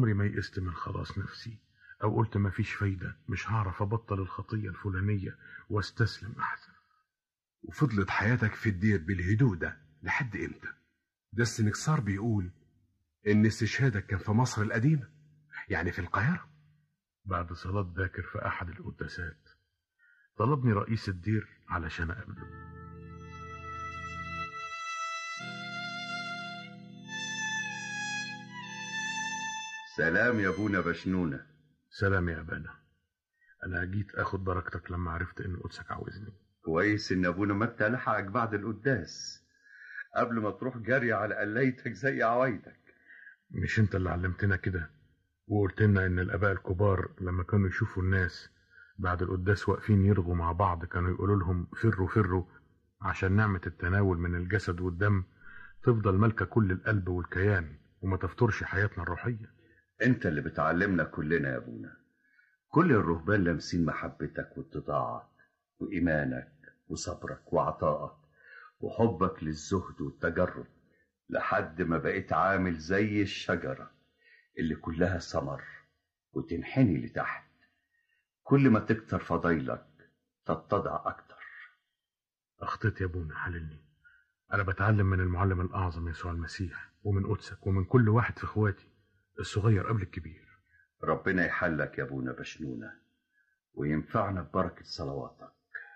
عمري ما يئست من خلاص نفسي أو قلت ما فيش فايدة مش هعرف أبطل الخطية الفلانية واستسلم أحسن وفضلت حياتك في الدير بالهدوء ده لحد امتى ده السنكسار بيقول ان استشهادك كان في مصر القديمة يعني في القاهرة بعد صلاة باكر في أحد القداسات طلبني رئيس الدير علشان أقابله سلام يا ابونا بشنونة سلام يا أبانا أنا جيت أخد بركتك لما عرفت إن قدسك عاوزني كويس ان ابونا متى لحقك بعد القداس قبل ما تروح جري على قليتك زي عوايدك مش أنت اللي علمتنا كده وقلت لنا إن الآباء الكبار لما كانوا يشوفوا الناس بعد القداس واقفين يرغوا مع بعض كانوا يقولوا لهم فروا فروا عشان نعمة التناول من الجسد والدم تفضل مالكة كل القلب والكيان وما تفترش حياتنا الروحية انت اللي بتعلمنا كلنا يا ابونا كل الرهبان لامسين محبتك واتضاعك وايمانك وصبرك وعطائك وحبك للزهد والتجرد لحد ما بقيت عامل زي الشجرة اللي كلها ثمر وتنحني لتحت كل ما تكتر فضايلك تتضع أكتر أخطيت يا ابونا حللني أنا بتعلم من المعلم الأعظم يسوع المسيح ومن قدسك ومن كل واحد في إخواتي الصغير قبل الكبير ربنا يحلك يا ابونا بشنونة وينفعنا ببركة صلواتك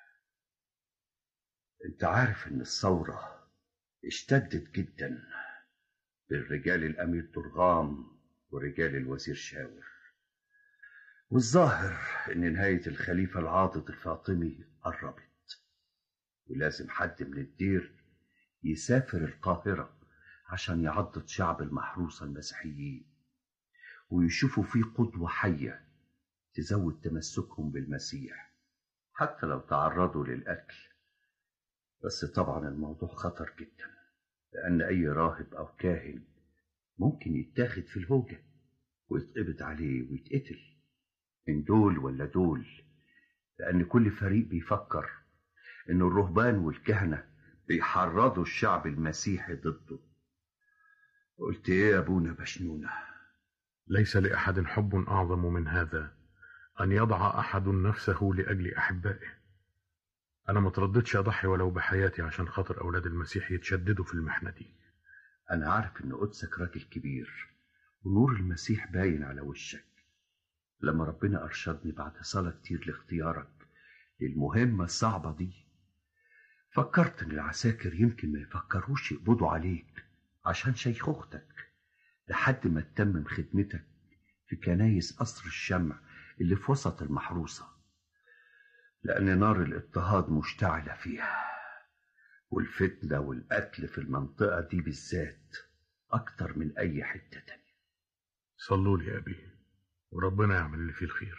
انت عارف ان الثورة اشتدت جدا بالرجال الامير درغام ورجال الوزير شاور والظاهر ان نهاية الخليفة العاضد الفاطمي قربت ولازم حد من الدير يسافر القاهرة عشان يعضد شعب المحروسة المسيحيين ويشوفوا فيه قدوة حية تزود تمسكهم بالمسيح حتى لو تعرضوا للقتل بس طبعا الموضوع خطر جدا لأن أي راهب أو كاهن ممكن يتاخد في الهوجة ويتقبض عليه ويتقتل من دول ولا دول لأن كل فريق بيفكر إن الرهبان والكهنة بيحرضوا الشعب المسيحي ضده قلت إيه يا أبونا بشنونة ليس لأحد حب أعظم من هذا أن يضع أحد نفسه لأجل أحبائه أنا ما ترددش أضحي ولو بحياتي عشان خاطر أولاد المسيح يتشددوا في المحنة دي أنا عارف إن قدسك راجل كبير ونور المسيح باين على وشك لما ربنا أرشدني بعد صلاة كتير لاختيارك للمهمة الصعبة دي فكرت إن العساكر يمكن ما يفكروش يقبضوا عليك عشان شيخوختك لحد ما تتمم خدمتك في كنايس قصر الشمع اللي في وسط المحروسة لأن نار الاضطهاد مشتعلة فيها والفتنة والقتل في المنطقة دي بالذات أكتر من أي حتة تانية صلوا لي يا أبي وربنا يعمل اللي فيه الخير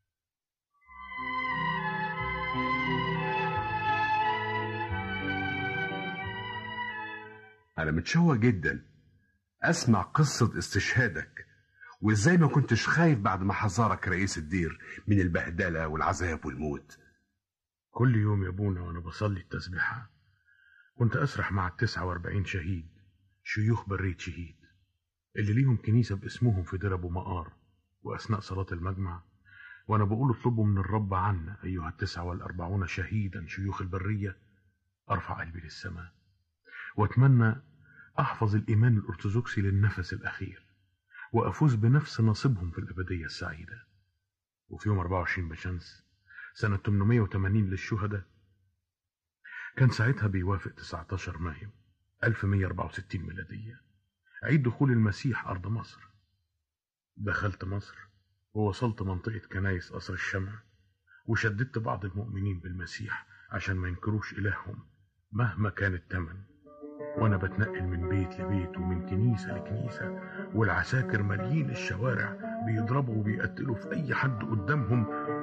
أنا متشوق جدا أسمع قصة استشهادك وإزاي ما كنتش خايف بعد ما حذرك رئيس الدير من البهدلة والعذاب والموت كل يوم يا ابونا وانا بصلي التسبيحة كنت اسرح مع التسعة واربعين شهيد شيوخ برية شهيد اللي ليهم كنيسة باسمهم في دير ابو مقار واثناء صلاة المجمع وانا بقول اطلبوا من الرب عنا ايها التسعة والاربعون شهيدا شيوخ البرية ارفع قلبي للسماء واتمنى احفظ الايمان الارثوذكسي للنفس الاخير وافوز بنفس نصيبهم في الابدية السعيدة وفي يوم 24 بشمس سنة 880 للشهداء كان ساعتها بيوافق 19 مايو 1164 ميلادية عيد دخول المسيح أرض مصر دخلت مصر ووصلت منطقة كنايس قصر الشمع وشددت بعض المؤمنين بالمسيح عشان ما ينكروش إلههم مهما كان التمن وأنا بتنقل من بيت لبيت ومن كنيسة لكنيسة والعساكر ماليين الشوارع بيضربوا وبيقتلوا في أي حد قدامهم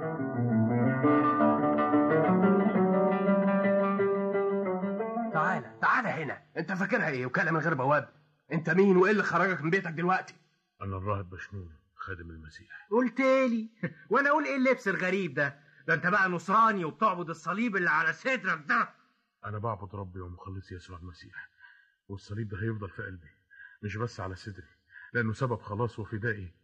تعالى تعالى هنا انت فاكرها ايه وكلام من غير بواب انت مين وايه اللي خرجك من بيتك دلوقتي أنا الراهب بشنون خادم المسيح قلت لي وانا اقول ايه اللبس الغريب ده ده انت بقى نصراني وبتعبد الصليب اللي على صدرك ده أنا بعبد ربي ومخلصي يسوع المسيح والصليب ده هيفضل في قلبي مش بس على صدري لأنه سبب خلاص وفدائي